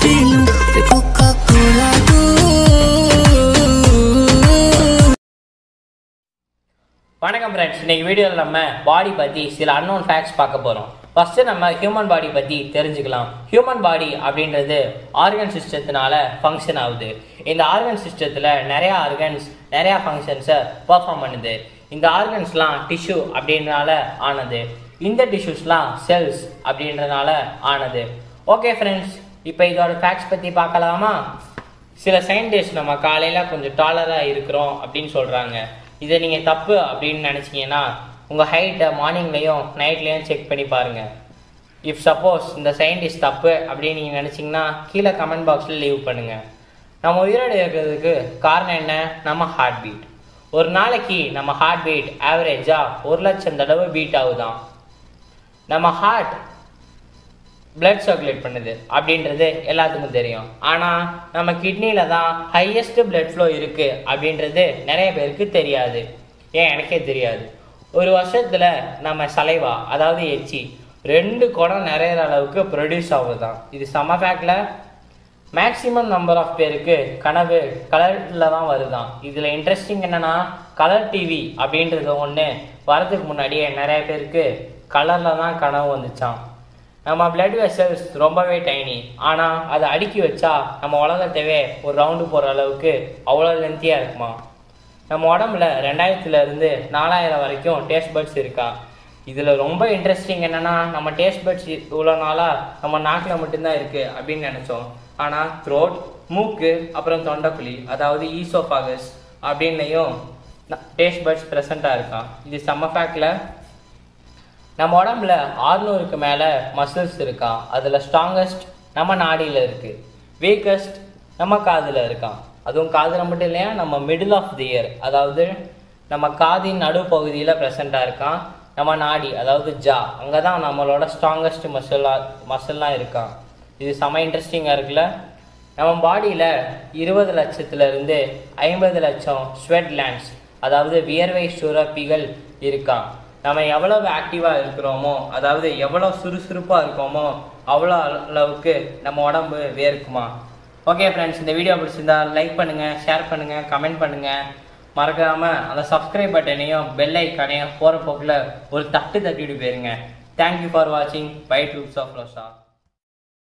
estilo de Coca-Cola tú. வணக்கம் friends இன்னைக்கு வீடியோவில் நம்ம பாடி பற்றி சில அன்னோன் ஃபேக்ட்ஸ் பார்க்க போகிறோம் ஃபஸ்ட்டு நம்ம ஹியூமன் பாடி பற்றி தெரிஞ்சுக்கலாம் ஹியூமன் பாடி அப்படின்றது ஆர்கன் சிஸ்டத்தினால ஃபங்க்ஷன் ஆகுது இந்த ஆர்கன் சிஸ்டத்தில் நிறையா ஆர்கன்ஸ் நிறையா ஃபங்க்ஷன்ஸை பெர்ஃபார்ம் பண்ணுது இந்த ஆர்கன்ஸ்லாம் டிஷ்யூ அப்படின்றனால ஆனது இந்த டிஷ்யூஸ்லாம் செல்ஸ் அப்படின்றனால ஆனது ஓகே ஃப்ரெண்ட்ஸ் இப்போ இதோட ஃபேக்ட்ஸ் பற்றி பார்க்கலாமா சில சயின்டிஸ்ட் நம்ம காலையில் கொஞ்சம் டாலராக இருக்கிறோம் அப்படின்னு சொல்கிறாங்க இதை நீங்கள் தப்பு அப்படின்னு நினச்சிங்கன்னா உங்கள் ஹைட்டை மார்னிங்லேயும் நைட்லேயும் செக் பண்ணி பாருங்கள் இஃப் சப்போஸ் இந்த சயின்டிஸ்ட் தப்பு அப்படின்னு நீங்கள் நினச்சிங்கன்னா கீழே கமெண்ட் பாக்ஸில் லீவ் பண்ணுங்கள் நம்ம உயிரோடு இருக்கிறதுக்கு காரணம் என்ன நம்ம ஹார்ட் பீட் ஒரு நாளைக்கு நம்ம ஹார்ட் பீட் ஆவரேஜாக ஒரு லட்சம் தடவை பீட் ஆகுதான் நம்ம ஹார்ட் பிளட் சர்க்குலேட் பண்ணுது அப்படின்றது எல்லாத்துக்கும் தெரியும் ஆனால் நம்ம கிட்னியில் தான் ஹையஸ்ட் பிளட் ஃப்ளோ இருக்குது அப்படின்றது நிறைய பேருக்கு தெரியாது ஏன் எனக்கே தெரியாது ஒரு வருஷத்தில் நம்ம சலைவா அதாவது எச்சி ரெண்டு குடம் நிறையிற அளவுக்கு ப்ரொடியூஸ் ஆகுதுதான் இது சம ஃபேக்டில் மேக்ஸிமம் நம்பர் ஆஃப் பேருக்கு கனவு கலரில் தான் வருதான் இதில் இன்ட்ரெஸ்டிங் என்னன்னா கலர் டிவி அப்படின்றது ஒன்று வரதுக்கு முன்னாடியே நிறைய பேருக்கு கலரில் தான் கனவு வந்துச்சாம் நம்ம பிளட் வெசல்ஸ் ரொம்பவே டைனி ஆனால் அதை அடுக்கி வச்சா நம்ம உலகத்தவே ஒரு ரவுண்டு போகிற அளவுக்கு அவ்வளோ லென்த்தியாக இருக்குமா நம்ம உடம்புல ரெண்டாயிரத்துல இருந்து நாலாயிரம் வரைக்கும் டேஸ்ட் பட்ஸ் இருக்கா இதில் ரொம்ப இன்ட்ரெஸ்டிங் என்னன்னா நம்ம டேஸ்ட் பட்ஸ் இவ்வளோ நாளாக நம்ம நாக்கில் மட்டும்தான் இருக்குது அப்படின்னு நினச்சோம் ஆனால் த்ரோட் மூக்கு அப்புறம் தொண்டைக்குழி அதாவது ஈசோஃபாகஸ் அப்படின்லையும் டேஸ்ட் பட்ஸ் ப்ரெசண்ட்டாக இருக்கான் இது செம்ம ஃபேக்டில் நம்ம உடம்புல ஆறுநூறுக்கு மேலே மசில்ஸ் இருக்கான் அதில் ஸ்ட்ராங்கஸ்ட் நம்ம நாடியில் இருக்குது வீக்கஸ்ட் நம்ம காதில் இருக்கான் அதுவும் காதில் மட்டும் இல்லையா நம்ம மிடில் ஆஃப் தி இயர் அதாவது நம்ம காதின் நடுப்பகுதியில் ப்ரெசண்ட்டாக இருக்கான் நம்ம நாடி அதாவது ஜா அங்கே தான் நம்மளோட ஸ்ட்ராங்கஸ்ட் மசிலாக மசில்லாம் இருக்கான் இது செம இன்ட்ரெஸ்டிங்காக இருக்குல்ல நம்ம பாடியில் இருபது லட்சத்துலேருந்து ஐம்பது லட்சம் ஸ்வெட் லேண்ட்ஸ் அதாவது வியர்வை சுரப்பிகள் இருக்கான் நம்ம எவ்வளவு ஆக்டிவாக இருக்கிறோமோ அதாவது எவ்வளோ சுறுசுறுப்பாக இருக்கோமோ அவ்வளோ அளவுக்கு நம்ம உடம்பு வேர்க்குமா ஓகே ஃப்ரெண்ட்ஸ் இந்த வீடியோ பிடிச்சிருந்தா லைக் பண்ணுங்கள் ஷேர் பண்ணுங்கள் கமெண்ட் பண்ணுங்கள் மறக்காமல் அந்த சப்ஸ்கிரைப் பட்டனையும் பெல் ஐக்கானையும் போகிற போக்கில் ஒரு தட்டு தட்டிட்டு போயிருங்க தேங்க்யூ ஃபார் வாட்சிங் பை ட்ரூப்ஸ் ஆஃப் ரோஷா